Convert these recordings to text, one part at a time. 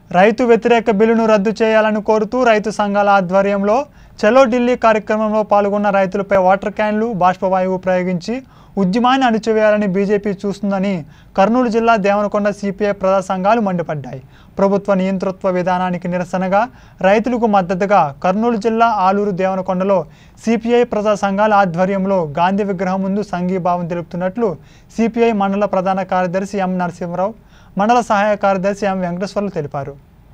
రైతు వ్యతిరేక బిల్లును రద్దు చేయాలని కోరుతూ రైతు సంఘాల ఆధ్వర్యంలో చలో ఢిల్లీ కార్యక్రమంలో పాల్గొన్న రైతులపై వాటర్ క్యాన్లు బాష్పవాయువు ప్రయోగించి ఉద్యమాన్ని అణిచివేయాలని బీజేపీ చూస్తుందని కర్నూలు జిల్లా దేవనకొండ సిపిఐ ప్రజా సంఘాలు మండిపడ్డాయి ప్రభుత్వ నియంతృత్వ విధానానికి నిరసనగా రైతులకు మద్దతుగా కర్నూలు జిల్లా ఆలూరు దేవనకొండలో సిపిఐ ప్రజా సంఘాల ఆధ్వర్యంలో గాంధీ విగ్రహం ముందు సంఘీభావం తెలుపుతున్నట్లు సిపిఐ మండల ప్రధాన కార్యదర్శి ఎం నరసింహరావు మండల సహాయ కార్యదర్శి ఎం వెంకటేశ్వర్లు తెలిపారు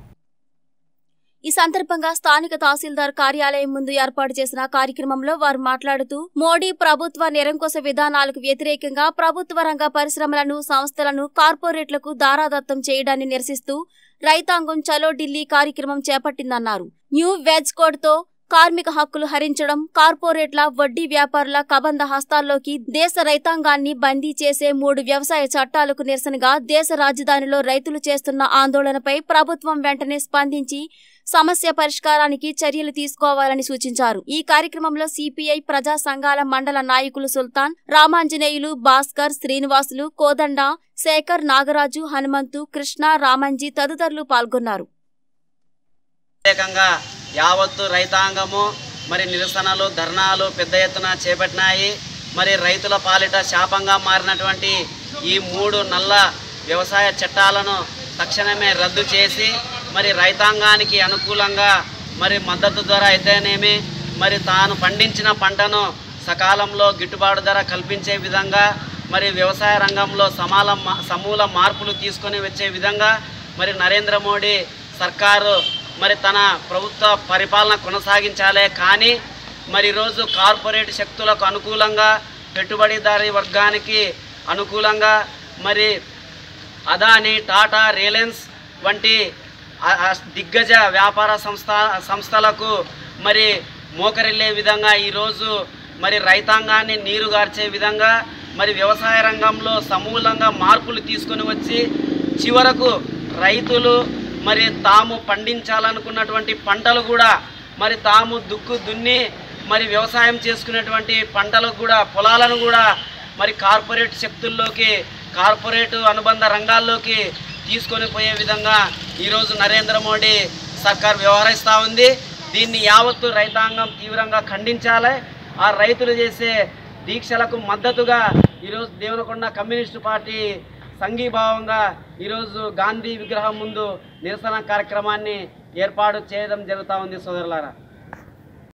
ఈ సందర్భంగా స్థానిక తహసీల్దార్ కార్యాలయం ముందు ఏర్పాటు చేసిన కార్యక్రమంలో వారు మాట్లాడుతూ మోడీ ప్రభుత్వ నిరంకుశ విధానాలకు వ్యతిరేకంగా ప్రభుత్వ రంగ పరిశ్రమలను సంస్థలను కార్పొరేట్లకు దారాదత్తం చేయడాన్ని నిరసిస్తూ రైతాంగం చలో ఢిల్లీ కార్యక్రమం చేపట్టిందన్నారు న్యూ వెజ్ కోడ్తో కార్మిక హక్కులు హరించడం కార్పొరేట్ల వడ్డీ వ్యాపారుల కబంధ హస్తాల్లోకి దేశ రైతాంగాన్ని బందీ చేసే మూడు వ్యవసాయ చట్టాలకు నిరసనగా దేశ రాజధానిలో రైతులు చేస్తున్న ఆందోళనపై ప్రభుత్వం వెంటనే స్పందించి సమస్య పరిష్కారానికి చర్యలు తీసుకోవాలని సూచించారు ఈ కార్యక్రమంలో సిపిఐ ప్రజా సంఘాల మండల నాయకులు సుల్తాన్ రామాంజనేయులు భాస్కర్ శ్రీనివాసులు కోదండ శేఖర్ నాగరాజు హనుమంతు కృష్ణ రామంజీ తదితరులు పాల్గొన్నారు ప్రత్యేకంగా యావత్తు రైతాంగము మరి నిరసనలు ధర్నాలు పెద్ద ఎత్తున చేపట్టినాయి మరి రైతుల పాలిట శాపంగా మారినటువంటి ఈ మూడు నల్ల వ్యవసాయ చట్టాలను తక్షణమే రద్దు చేసి మరి రైతాంగానికి అనుకూలంగా మరి మద్దతు ధర అయితేనేమి మరి తాను పండించిన పంటను సకాలంలో గిట్టుబాటు ధర కల్పించే విధంగా మరి వ్యవసాయ రంగంలో సమాల మా- సమూల మార్పులు తీసుకొని వచ్చే విధంగా మరి నరేంద్ర మోడీ సర్కారు మరి తన ప్రభుత్వ పరిపాలన కొనసాగించాలే కానీ మరి ఈరోజు కార్పొరేట్ శక్తులకు అనుకూలంగా పెట్టుబడిదారీ వర్గానికి అనుకూలంగా మరి అదాని టాటా రిలయన్స్ వంటి ఆ- ఆ దిగ్గజ వ్యాపార సంస్థ సంస్థలకు మరి మోకరిల్లే విధంగా ఈరోజు మరి రైతాంగాన్ని నీరుగార్చే విధంగా మరి వ్యవసాయ రంగంలో సమూలంగా మార్పులు తీసుకొని వచ్చి చివరకు రైతులు మరి తాము పండించాలనుకున్నటువంటి పంటలు కూడా మరి తాము దుక్కు దున్ని మరి వ్యవసాయం చేసుకునేటువంటి పంటలకు కూడా పొలాలను కూడా మరి కార్పొరేట్ శక్తుల్లోకి కార్పొరేట్ అనుబంధ రంగాల్లోకి తీసుకొని పోయే విధంగా ఈరోజు నరేంద్ర మోడీ సర్కార్ వ్యవహరిస్తూ ఉంది దీన్ని యావత్తు రైతాంగం తీవ్రంగా ఖండించాలి ఆ రైతులు చేసే దీక్షలకు మద్దతుగా ఈరోజు దేవనకొండ కమ్యూనిస్టు పార్టీ సంఘీభావంగా ఈరోజు గాంధీ విగ్రహం ముందు నిరసన కార్యక్రమాన్ని ఏర్పాటు చేయడం జరుగుతూ ఉంది సోదరులారా